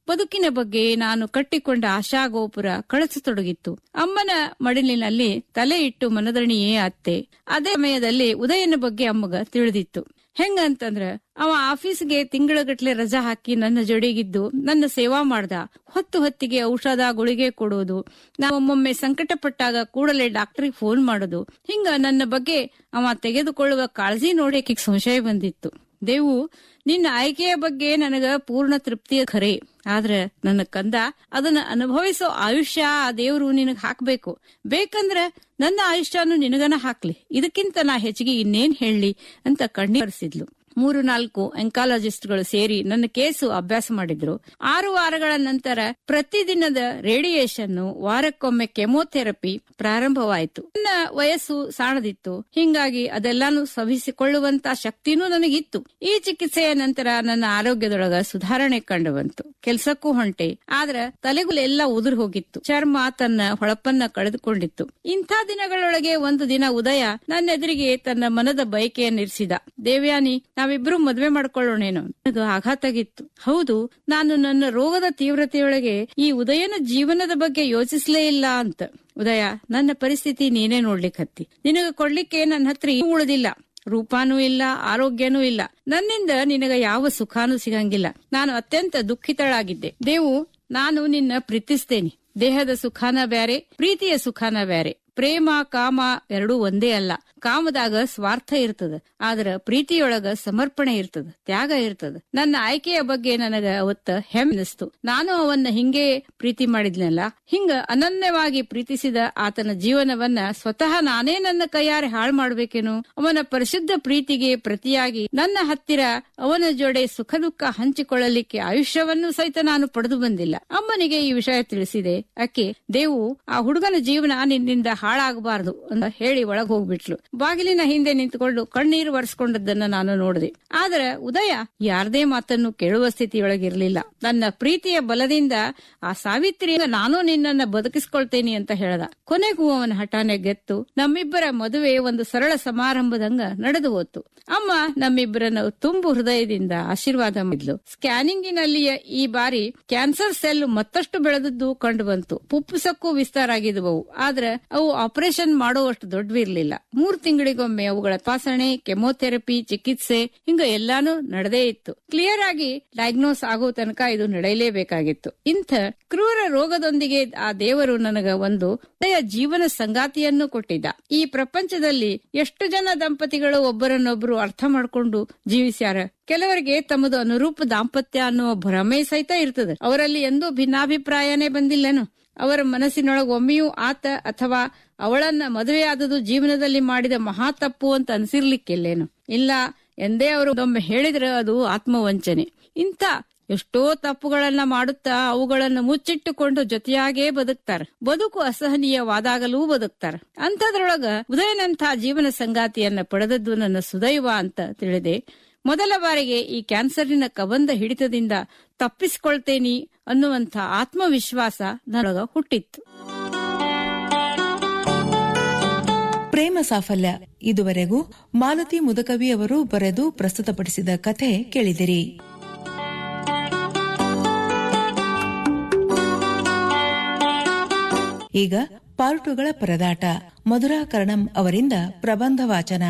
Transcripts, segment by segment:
ಬದುಕಿನ ಬಗ್ಗೆ ನಾನು ಕಟ್ಟಿಕೊಂಡ ಆಶಾಗೋಪುರ ಕಳಚತೊಡಗಿತ್ತು ಅಮ್ಮನ ಮಡಿಲಿನಲ್ಲಿ ತಲೆ ಇಟ್ಟು ಮನದಣಿಯೇ ಅತ್ತೆ ಅದೇ ಸಮಯದಲ್ಲಿ ಉದಯನ ಬಗ್ಗೆ ಅಮ್ಮಗ ತಿಳಿದಿತ್ತು ಹೆಂಗಂತಂದ್ರ ಅವ ಆಫೀಸ್ಗೆ ತಿಂಗಳಗಟ್ಲೆ ರಜಾ ಹಾಕಿ ನನ್ನ ಜೊಡೆಗಿದ್ದು ನನ್ನ ಸೇವಾ ಮಾಡ್ದ ಹೊತ್ತು ಹೊತ್ತಿಗೆ ಔಷಧ ಗುಳಿಗೆ ಕೊಡೋದು ನಾವೊಮ್ಮೊಮ್ಮೆ ಸಂಕಟ ಪಟ್ಟಾಗ ಕೂಡಲೇ ಡಾಕ್ಟರ್ಗೆ ಫೋನ್ ಮಾಡೋದು ಹಿಂಗ ನನ್ನ ಬಗ್ಗೆ ಅವ ತೆಗೆದುಕೊಳ್ಳುವ ಕಾಳಜಿ ನೋಡಿ ಆಕಿಗ್ ಸಂಶಯ ಬಂದಿತ್ತು ದೇವು ನಿನ್ನ ಆಯ್ಕೆಯ ಬಗ್ಗೆ ನನಗ ಪೂರ್ಣ ತೃಪ್ತಿಯ ಖರೆ ಆದ್ರ ನನ್ನ ಕಂದ ಅದನ್ನ ಅನುಭವಿಸೋ ಆಯುಷ್ಯ ಆ ದೇವ್ರು ನಿನಗ್ ಹಾಕ್ಬೇಕು ಬೇಕಂದ್ರ ನನ್ನ ಆಯುಷ್ಯನು ನಿನಗನ ಹಾಕ್ಲಿ ಇದಕ್ಕಿಂತ ನಾ ಹೆಚ್ಚಿಗೆ ಇನ್ನೇನ್ ಹೇಳಿ ಅಂತ ಕಣ್ಣೀರಿಸಿದ್ಲು ಮೂರು ನಾಲ್ಕು ಎಂಕಾಲಜಿಸ್ಟ್ಗಳು ಸೇರಿ ನನ್ನ ಕೇಸು ಅಭ್ಯಾಸ ಮಾಡಿದ್ರು ಆರು ವಾರಗಳ ನಂತರ ಪ್ರತಿದಿನದ ರೇಡಿಯೇಷನ್ ವಾರಕ್ಕೊಮ್ಮೆ ಕೆಮೊಥೆರಪಿ ಪ್ರಾರಂಭವಾಯಿತು ನನ್ನ ವಯಸ್ಸು ಸಾಣದಿತ್ತು ಹಿಂಗಾಗಿ ಅದೆಲ್ಲಾನು ಸವಿಸಿಕೊಳ್ಳುವಂತ ಶಕ್ತಿನೂ ನನಗಿತ್ತು ಈ ಚಿಕಿತ್ಸೆಯ ನಂತರ ನನ್ನ ಆರೋಗ್ಯದೊಳಗ ಸುಧಾರಣೆ ಕಂಡು ಬಂತು ಕೆಲ್ಸಕ್ಕೂ ಹೊಂಟೆ ಆದ್ರ ತಲೆಗುಲೆಲ್ಲ ಉದುರು ಹೋಗಿತ್ತು ಚರ್ಮ ತನ್ನ ಹೊಳಪನ್ನ ಕಳೆದುಕೊಂಡಿತ್ತು ಇಂಥ ದಿನಗಳೊಳಗೆ ಒಂದು ದಿನ ಉದಯ ನನ್ನ ಎದುರಿಗೆ ತನ್ನ ಮನದ ಬಯಕೆಯನ್ನಿರಿಸಿದ ದೇವ್ಯಾನಿ ನಾವಿಬ್ರು ಮದ್ವೆ ಮಾಡ್ಕೊಳ್ಳೋಣೇನೋ ನನಗ ಆಘಾತಾಗಿತ್ತು ಹೌದು ನಾನು ನನ್ನ ರೋಗದ ತೀವ್ರತೆಯೊಳಗೆ ಈ ಉದಯನ ಜೀವನದ ಬಗ್ಗೆ ಯೋಚಿಸ್ಲೇ ಇಲ್ಲ ಅಂತ ಉದಯ ನನ್ನ ಪರಿಸ್ಥಿತಿ ನೀನೇ ನೋಡ್ಲಿಕ್ಕತ್ತಿ ನಿನಗ ಕೊಡ್ಲಿಕ್ಕೆ ನನ್ನ ಹತ್ರ ಏನೂ ಉಳಿದಿಲ್ಲ ರೂಪಾನೂ ಇಲ್ಲ ಆರೋಗ್ಯನೂ ಇಲ್ಲ ನನ್ನಿಂದ ನಿನಗ ಯಾವ ಸುಖಾನೂ ಸಿಗಂಗಿಲ್ಲ ನಾನು ಅತ್ಯಂತ ದುಃಖಿತಳಾಗಿದ್ದೆ ದೇವು ನಾನು ನಿನ್ನ ಪ್ರೀತಿಸ್ತೇನೆ ದೇಹದ ಸುಖಾನ ಬ್ಯಾರೆ ಪ್ರೀತಿಯ ಸುಖಾನ ಬ್ಯಾರೆ ಪ್ರೇಮ ಕಾಮ ಎರಡೂ ಒಂದೇ ಅಲ್ಲ ಕಾಮದಾಗ ಸ್ವಾರ್ಥ ಇರ್ತದ ಆದ್ರ ಪ್ರೀತಿಯೊಳಗ ಸಮರ್ಪಣೆ ಇರ್ತದ ತ್ಯಾಗ ಇರ್ತದ ನನ್ನ ಆಯ್ಕೆಯ ಬಗ್ಗೆ ನನಗ ಅವತ್ತ ಹೆಮ್ಮೆನಿಸ್ತು ನಾನು ಅವನ್ನ ಹಿಂಗೆ ಪ್ರೀತಿ ಮಾಡಿದ್ನಲ್ಲ ಹಿಂಗ ಅನನ್ಯವಾಗಿ ಪ್ರೀತಿಸಿದ ಆತನ ಜೀವನವನ್ನ ಸ್ವತಃ ನಾನೇ ನನ್ನ ಕೈಯಾರೆ ಹಾಳು ಮಾಡ್ಬೇಕೇನು ಅವನ ಪರಿಶುದ್ಧ ಪ್ರೀತಿಗೆ ಪ್ರತಿಯಾಗಿ ನನ್ನ ಹತ್ತಿರ ಅವನ ಜೋಡೆ ಸುಖ ದುಃಖ ಹಂಚಿಕೊಳ್ಳಲಿಕ್ಕೆ ಆಯುಷ್ಯವನ್ನು ಸಹಿತ ನಾನು ಪಡೆದು ಬಂದಿಲ್ಲ ಅಮ್ಮನಿಗೆ ಈ ವಿಷಯ ತಿಳಿಸಿದೆ ಅಕ್ಕೆ ದೇವು ಆ ಹುಡುಗನ ಜೀವನ ನಿನ್ನಿಂದ ಹಾಳಾಗಬಾರದು ಅಂತ ಹೇಳಿ ಒಳಗ್ ಹೋಗ್ಬಿಟ್ಲು ಬಾಗಿಲಿನ ಹಿಂದೆ ನಿಂತುಕೊಂಡು ಕಣ್ಣೀರು ಒರೆಸ್ಕೊಂಡದ್ದನ್ನ ನಾನು ನೋಡಿದೆ ಆದ್ರೆ ಉದಯ ಯಾರದೇ ಮಾತನ್ನು ಕೇಳುವ ಸ್ಥಿತಿಯೊಳಗಿರ್ಲಿಲ್ಲ ನನ್ನ ಪ್ರೀತಿಯ ಬಲದಿಂದ ಆ ಸಾವಿತ್ರಿಯ ನಾನು ನಿನ್ನನ್ನ ಬದುಕಿಸ್ಕೊಳ್ತೇನೆ ಅಂತ ಹೇಳ್ದ ಕೊನೆಗೂ ಅವನ ಹಠಾನೆ ಗೆತ್ತು ನಮ್ಮಿಬ್ಬರ ಮದುವೆ ಒಂದು ಸರಳ ಸಮಾರಂಭದಂಗ ನಡೆದು ಹೋತು ಅಮ್ಮ ನಮ್ಮಿಬ್ಬರನ್ನು ತುಂಬು ಹೃದಯದಿಂದ ಆಶೀರ್ವಾದ ಮಾಡಿದ್ಲು ಸ್ಕ್ಯಾನಿಂಗಿನಲ್ಲಿಯ ಈ ಬಾರಿ ಕ್ಯಾನ್ಸರ್ ಸೆಲ್ ಮತ್ತಷ್ಟು ಬೆಳೆದದ್ದು ಕಂಡು ಬಂತು ಪುಪ್ಪುಸಕ್ಕೂ ವಿಸ್ತಾರ ಆಗಿದ್ವು ಆದ್ರೆ ಅವು ಆಪರೇಷನ್ ಮಾಡುವಷ್ಟು ದೊಡ್ಡವಿರ್ಲಿಲ್ಲ ಮೂರ್ ತಿಂಗಳಿಗೊಮ್ಮೆ ಅವುಗಳ ತಪಾಸಣೆ ಕೆಮೊಥೆರಪಿ ಚಿಕಿತ್ಸೆ ಹಿಂಗ ಎಲ್ಲಾನು ನಡೆದೇ ಇತ್ತು ಕ್ಲಿಯರ್ ಆಗಿ ಡಯಾಗ್ನೋಸ್ ಆಗೋ ತನಕ ಇದು ನಡೆಯಲೇಬೇಕಾಗಿತ್ತು ಇಂಥ ಕ್ರೂರ ರೋಗದೊಂದಿಗೆ ಆ ದೇವರು ನನಗ ಒಂದು ಹೃದಯ ಜೀವನ ಸಂಗಾತಿಯನ್ನು ಕೊಟ್ಟಿದ್ದ ಈ ಪ್ರಪಂಚದಲ್ಲಿ ಎಷ್ಟು ಜನ ದಂಪತಿಗಳು ಒಬ್ಬರನ್ನೊಬ್ಬರು ಅರ್ಥ ಮಾಡ್ಕೊಂಡು ಜೀವಿಸ್ಯಾರ ಕೆಲವರಿಗೆ ತಮ್ಮದು ಅನುರೂಪ ದಾಂಪತ್ಯ ಅನ್ನುವ ಭ್ರಮೆ ಸಹಿತ ಇರ್ತದೆ ಅವರಲ್ಲಿ ಎಂದೂ ಭಿನ್ನಾಭಿಪ್ರಾಯನೇ ಬಂದಿಲ್ಲನು ಅವರ ಮನಸ್ಸಿನೊಳಗೆ ಒಮ್ಮೆಯೂ ಆತ ಅಥವಾ ಅವಳನ್ನ ಮದುವೆಯಾದದು ಜೀವನದಲ್ಲಿ ಮಾಡಿದ ಮಹಾ ತಪ್ಪು ಅಂತ ಅನ್ಸಿರ್ಲಿಕ್ಕಿಲ್ಲೇನು ಇಲ್ಲ ಎಂದೇ ಅವರು ಒಮ್ಮೆ ಹೇಳಿದ್ರೆ ಅದು ಆತ್ಮವಂಚನೆ ಇಂಥ ಎಷ್ಟೋ ತಪ್ಪುಗಳನ್ನ ಮಾಡುತ್ತಾ ಅವುಗಳನ್ನು ಮುಚ್ಚಿಟ್ಟುಕೊಂಡು ಜೊತೆಯಾಗೇ ಬದುಕ್ತಾರ ಬದುಕು ಅಸಹನೀಯವಾದಾಗಲೂ ಬದುಕ್ತಾರ ಅಂಥದ್ರೊಳಗ ಉದಯನಂಥ ಜೀವನ ಸಂಗಾತಿಯನ್ನ ಪಡೆದದ್ದು ನನ್ನ ಸುದೈವ ಅಂತ ತಿಳಿದೆ ಮೊದಲ ಬಾರಿಗೆ ಈ ಕ್ಯಾನ್ಸರಿನ ಕಬಂಧ ಹಿಡಿತದಿಂದ ತಪ್ಪಿಸಿಕೊಳ್ತೇನಿ ಅನ್ನುವಂಥ ಆತ್ಮವಿಶ್ವಾಸ ನನಗ ಹುಟ್ಟಿತ್ತು ಪ್ರೇಮ ಸಾಫಲ್ಯ ಇದುವರೆಗೂ ಮಾಲತಿ ಮುದಕವಿ ಅವರು ಬರೆದು ಪ್ರಸ್ತುತಪಡಿಸಿದ ಕಥೆ ಕೇಳಿದಿರಿ ಈಗ ಪಾರ್ಟುಗಳ ಪರದಾಟ ಮಧುರಾ ಕರ್ಣಂ ಅವರಿಂದ ಪ್ರಬಂಧ ವಾಚನ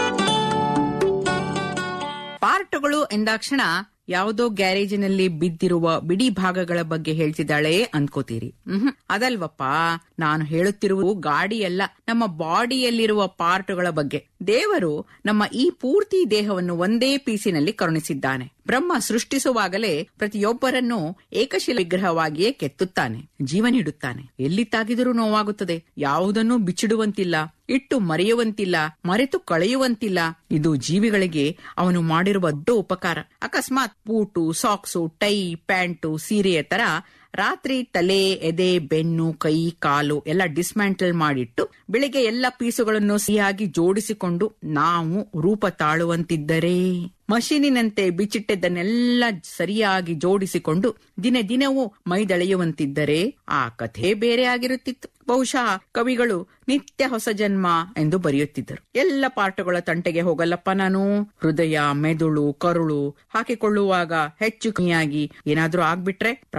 ಪಾರ್ಟ್ಗಳು ಎಂದಾಕ್ಷಣ ಯಾವುದೋ ಗ್ಯಾರೇಜಿನಲ್ಲಿ ಬಿದ್ದಿರುವ ಬಿಡಿ ಭಾಗಗಳ ಬಗ್ಗೆ ಹೇಳ್ತಿದ್ದಾಳೆ ಅನ್ಕೋತೀರಿ ಮ್ಹೂ. ಅದಲ್ವಪ್ಪ ನಾನು ಹೇಳುತ್ತಿರುವುದು ಗಾಡಿಯಲ್ಲ ನಮ್ಮ ಬಾಡಿಯಲ್ಲಿರುವ ಪಾರ್ಟ್ಗಳ ಬಗ್ಗೆ ದೇವರು ನಮ್ಮ ಈ ಪೂರ್ತಿ ದೇಹವನ್ನು ಒಂದೇ ಪೀಸಿನಲ್ಲಿ ಕರುಣಿಸಿದ್ದಾನೆ ಬ್ರಹ್ಮ ಸೃಷ್ಟಿಸುವಾಗಲೇ ಪ್ರತಿಯೊಬ್ಬರನ್ನು ಏಕಶಿಲ ವಿಗ್ರಹವಾಗಿಯೇ ಕೆತ್ತುತ್ತಾನೆ ಜೀವ ನೀಡುತ್ತಾನೆ ಎಲ್ಲಿ ತಾಗಿದರೂ ನೋವಾಗುತ್ತದೆ ಯಾವುದನ್ನೂ ಬಿಚ್ಚಿಡುವಂತಿಲ್ಲ ಇಟ್ಟು ಮರೆಯುವಂತಿಲ್ಲ ಮರೆತು ಕಳೆಯುವಂತಿಲ್ಲ ಇದು ಜೀವಿಗಳಿಗೆ ಅವನು ಮಾಡಿರುವ ದೊಡ್ಡ ಉಪಕಾರ ಅಕಸ್ಮಾತ್ ಬೂಟು ಸಾಕ್ಸು ಟೈ ಪ್ಯಾಂಟು ಸೀರೆಯ ತರ ರಾತ್ರಿ ತಲೆ ಎದೆ ಬೆನ್ನು ಕೈ ಕಾಲು ಎಲ್ಲ ಡಿಸ್ಮ್ಯಾಂಟಲ್ ಮಾಡಿಟ್ಟು ಬೆಳಿಗ್ಗೆ ಎಲ್ಲ ಪೀಸುಗಳನ್ನು ಸಿಹಿಯಾಗಿ ಜೋಡಿಸಿಕೊಂಡು ನಾವು ರೂಪ ತಾಳುವಂತಿದ್ದರೆ ಮಷೀನಿನಂತೆ ಬಿಚ್ಚಿಟ್ಟದ್ದನ್ನೆಲ್ಲ ಸರಿಯಾಗಿ ಜೋಡಿಸಿಕೊಂಡು ದಿನ ದಿನವೂ ಮೈದಳೆಯುವಂತಿದ್ದರೆ ಆ ಕಥೆ ಬೇರೆ ಆಗಿರುತ್ತಿತ್ತು ಬಹುಶಃ ಕವಿಗಳು ನಿತ್ಯ ಹೊಸ ಜನ್ಮ ಎಂದು ಬರೆಯುತ್ತಿದ್ದರು ಎಲ್ಲ ಪಾಠಗಳ ತಂಟೆಗೆ ಹೋಗಲ್ಲಪ್ಪ ನಾನು ಹೃದಯ ಮೆದುಳು ಕರುಳು ಹಾಕಿಕೊಳ್ಳುವಾಗ ಹೆಚ್ಚು ಕಮ್ಮಿಯಾಗಿ ಏನಾದ್ರೂ ಆಗ್ಬಿಟ್ರೆ